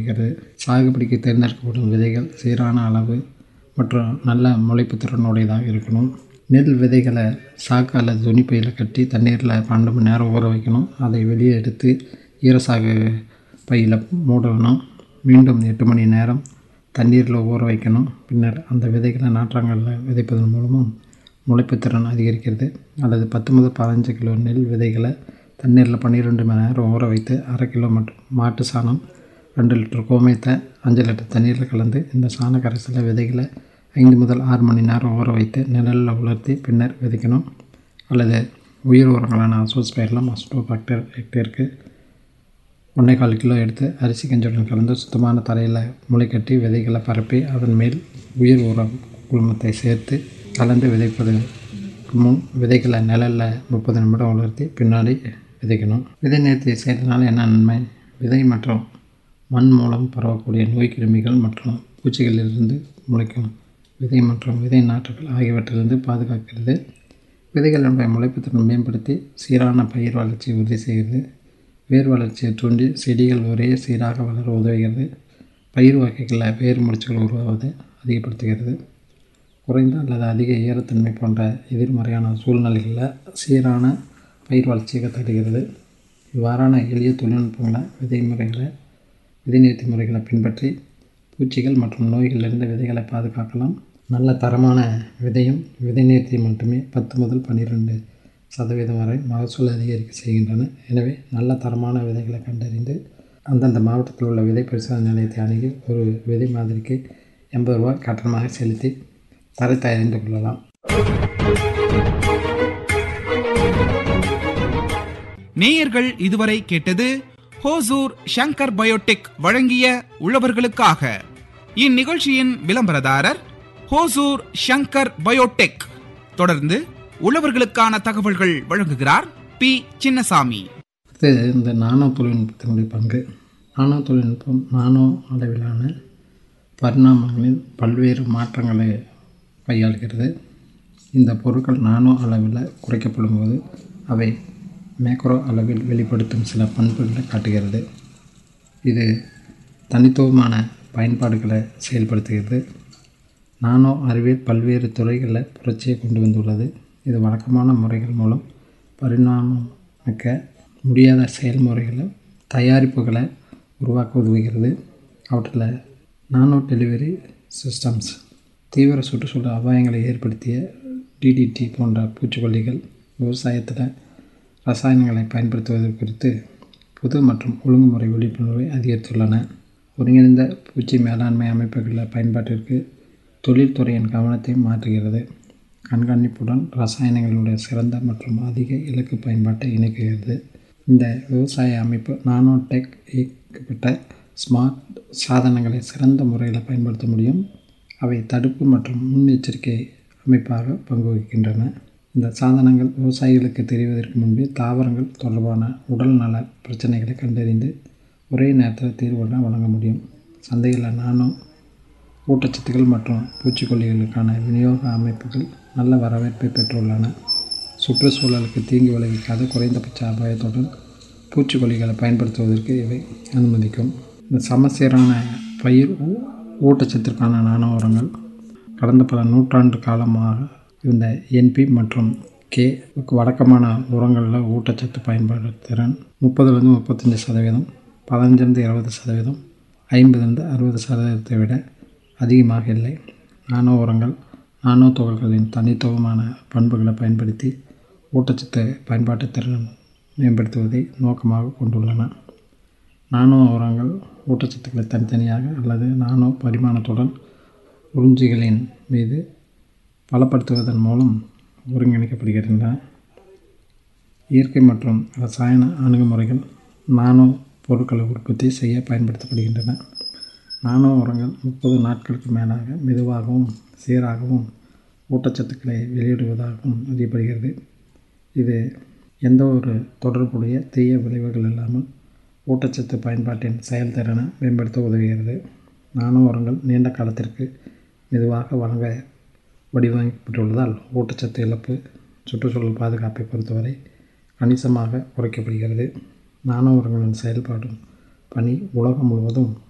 ஊக்குவிக்கிறது சாகுபடிக்கு தேர்ந்தெடுக்கப்படும் விதைகள் சீரான அளவு மற்றும் நல்ல முளைப்பு திறனுடையதாக இருக்கணும் நெல் விதைகளை சாக்கு அல்லது துணிப்பையில் கட்டி தண்ணீரில் பன்னெண்டு மணி நேரம் ஊற வைக்கணும் அதை வெளியே எடுத்து ஈரசாகு பையில் மூடணும் மீண்டும் எட்டு மணி நேரம் தண்ணீரில் ஊற வைக்கணும் பின்னர் அந்த விதைகளை நாற்றாங்கல்ல விதைப்பதன் மூலமும் முளைப்புத்திறன் அதிகரிக்கிறது அல்லது பத்து முதல் பதினஞ்சு கிலோ நெல் விதைகளை தண்ணீரில் பன்னிரெண்டு மணி நேரம் ஊற வைத்து அரை கிலோ மட்டும் மாட்டு சாணம் ரெண்டு லிட்டர் கோமியத்தை அஞ்சு லிட்டர் தண்ணீரில் கலந்து இந்த சாண கரைசலை விதைகளை ஐந்து முதல் ஆறு மணி நேரம் ஊற வைத்து நிழலில் உலர்த்தி பின்னர் விதைக்கணும் அல்லது உயிர் உரங்களான அசோஸ் பயிரெலாம் மஸ்டோ பாக்டர் ஹெக்டேருக்கு ஒன்றே கால் கிலோ எடுத்து அரிசி கஞ்சுடன் கலந்து சுத்தமான தரையில் முளைக்கட்டி விதைகளை பரப்பி அதன் மேல் உயிர் உரம் குழுமத்தை சேர்த்து கலந்து விதைப்பது முன் விதைகளை நிழலில் முப்பது நிமிடம் உலர்த்தி பின்னாடி விதைக்கணும் விதை நேர்த்தி செய்கிறதுனால என்ன நன்மை விதை மற்றும் மண் மூலம் பரவக்கூடிய நோய் கிருமிகள் மற்றும் பூச்சிகளிலிருந்து முளைக்கும் விதை மற்றும் விதை நாற்றுகள் ஆகியவற்றிலிருந்து பாதுகாக்கிறது விதைகளுடைய முளைப்புத்திறன் மேம்படுத்தி சீரான பயிர் வளர்ச்சியை உறுதி செய்கிறது வேர் வளர்ச்சியை தூண்டி செடிகள் ஒரே சீராக வளர உதவுகிறது பயிர் வகைகளில் வேர் முடிச்சுகள் உருவாவதை அதிகப்படுத்துகிறது குறைந்த அல்லது அதிக ஈரத்தன்மை போன்ற எதிர்மறையான சூழ்நிலைகளில் சீரான பயிர் வளர்ச்சியை தருகிறது இவ்வாறான எளிய தொழில்நுட்பங்களை விதை முறைகளை விதை நேர்த்தி முறைகளை பின்பற்றி பூச்சிகள் மற்றும் நோய்களிலிருந்து விதைகளை பாதுகாக்கலாம் நல்ல தரமான விதையும் விதை நேர்த்தி மட்டுமே பத்து முதல் பன்னிரெண்டு சதவீதம் வரை மகசூல் அதிகரிக்க செய்கின்றன எனவே நல்ல தரமான விதைகளை கண்டறிந்து அந்தந்த மாவட்டத்தில் உள்ள விதை பரிசோதனை நிலையத்தை அணுகி ஒரு விதை மாதிரிக்கு எண்பது ரூபாய் கட்டணமாக செலுத்தி தரத்தை அறிந்து கொள்ளலாம் நேயர்கள் இதுவரை கேட்டது ஹோசூர் ஷங்கர் பயோடெக் வழங்கிய உழவர்களுக்காக இந்நிகழ்ச்சியின் விளம்பரதாரர் ஹோசூர் ஷங்கர் பயோடெக் தொடர்ந்து உழவர்களுக்கான தகவல்கள் வழங்குகிறார் பி சின்னசாமி அடுத்து இந்த நானோ தொழில்நுட்பத்தினுடைய பங்கு நானோ தொழில்நுட்பம் நானோ அளவிலான பரிணாமங்களில் பல்வேறு மாற்றங்களை கையாளுகிறது இந்த பொருட்கள் நானோ அளவில் குறைக்கப்படும் போது அவை மேக்ரோ அளவில் வெளிப்படுத்தும் சில பண்புகளை காட்டுகிறது இது தனித்துவமான பயன்பாடுகளை செயல்படுத்துகிறது நானோ அறிவியல் பல்வேறு துறைகளில் புரட்சியை கொண்டு வந்துள்ளது இது வழக்கமான முறைகள் மூலம் பரிணாமமிக்க முடியாத செயல்முறைகளை தயாரிப்புகளை உருவாக்க உதவுகிறது அவற்றில் நானோ டெலிவரி சிஸ்டம்ஸ் தீவிர சுற்றுச்சூழல் அபாயங்களை ஏற்படுத்திய டிடிடி போன்ற பூச்சிக்கொல்லிகள் விவசாயத்தில் ரசாயனங்களை பயன்படுத்துவது குறித்து புது மற்றும் ஒழுங்குமுறை விழிப்புணர்வை அதிகரித்துள்ளன ஒருங்கிணைந்த பூச்சி மேலாண்மை அமைப்புகளில் பயன்பாட்டிற்கு தொழில்துறையின் கவனத்தை மாற்றுகிறது கண்காணிப்புடன் ரசாயனங்களுடைய சிறந்த மற்றும் அதிக இலக்கு பயன்பாட்டை இணைக்கிறது இந்த விவசாய அமைப்பு நானோ டெக் இயக்கப்பட்ட ஸ்மார்ட் சாதனங்களை சிறந்த முறையில் பயன்படுத்த முடியும் அவை தடுப்பு மற்றும் முன்னெச்சரிக்கை அமைப்பாக பங்கு வகிக்கின்றன இந்த சாதனங்கள் விவசாயிகளுக்கு தெரிவதற்கு முன்பே தாவரங்கள் தொடர்பான உடல் நல பிரச்சனைகளை கண்டறிந்து ஒரே நேரத்தில் தீர்வுகளை வழங்க முடியும் சந்தையில் நானோ ஊட்டச்சத்துக்கள் மற்றும் பூச்சிக்கொல்லிகளுக்கான விநியோக அமைப்புகள் நல்ல வரவேற்பை பெற்றுள்ளன சுற்றுச்சூழலுக்கு தீங்கு விளைவிக்காத குறைந்தபட்ச அபாயத்துடன் பூச்சிக்கொல்லிகளை பயன்படுத்துவதற்கு இவை அனுமதிக்கும் இந்த சமசீரான பயிர் ஊ- ஊட்டச்சத்திற்கான நானோ உரங்கள் கடந்த பல நூற்றாண்டு காலமாக இருந்த என்பி மற்றும் கே வழக்கமான உரங்களில் ஊட்டச்சத்து பயன்பாடு திறன் முப்பதுலேருந்து முப்பத்தஞ்சு சதவீதம் பதினஞ்சுலேருந்து இருபது சதவீதம் ஐம்பதுலேருந்து அறுபது சதவீதத்தை விட அதிகமாக இல்லை நானோ உரங்கள் நானோ துகள்களின் தனித்துவமான பண்புகளை பயன்படுத்தி ஊட்டச்சத்து பயன்பாட்டு திறன் மேம்படுத்துவதை நோக்கமாக கொண்டுள்ளன நானோ உரங்கள் ஊட்டச்சத்துக்களை தனித்தனியாக அல்லது நானோ பரிமாணத்துடன் உறிஞ்சிகளின் மீது பலப்படுத்துவதன் மூலம் ஒருங்கிணைக்கப்படுகின்றன இயற்கை மற்றும் ரசாயன அணுகுமுறைகள் நானோ பொருட்களை உற்பத்தி செய்ய பயன்படுத்தப்படுகின்றன நானோ உரங்கள் முப்பது நாட்களுக்கு மேலாக மெதுவாகவும் சீராகவும் ஊட்டச்சத்துக்களை வெளியிடுவதாகவும் அறியப்படுகிறது இது எந்த ஒரு தொடர்புடைய தீய விளைவுகள் இல்லாமல் ஊட்டச்சத்து பயன்பாட்டின் செயல்திறனை மேம்படுத்த உதவுகிறது நானோ உரங்கள் நீண்ட காலத்திற்கு மெதுவாக வழங்க வடிவமைக்கப்பட்டுள்ளதால் ஊட்டச்சத்து இழப்பு சுற்றுச்சூழல் பாதுகாப்பை பொறுத்தவரை கணிசமாக குறைக்கப்படுகிறது நானோ உரங்களின் செயல்பாடும் பணி உலகம் முழுவதும்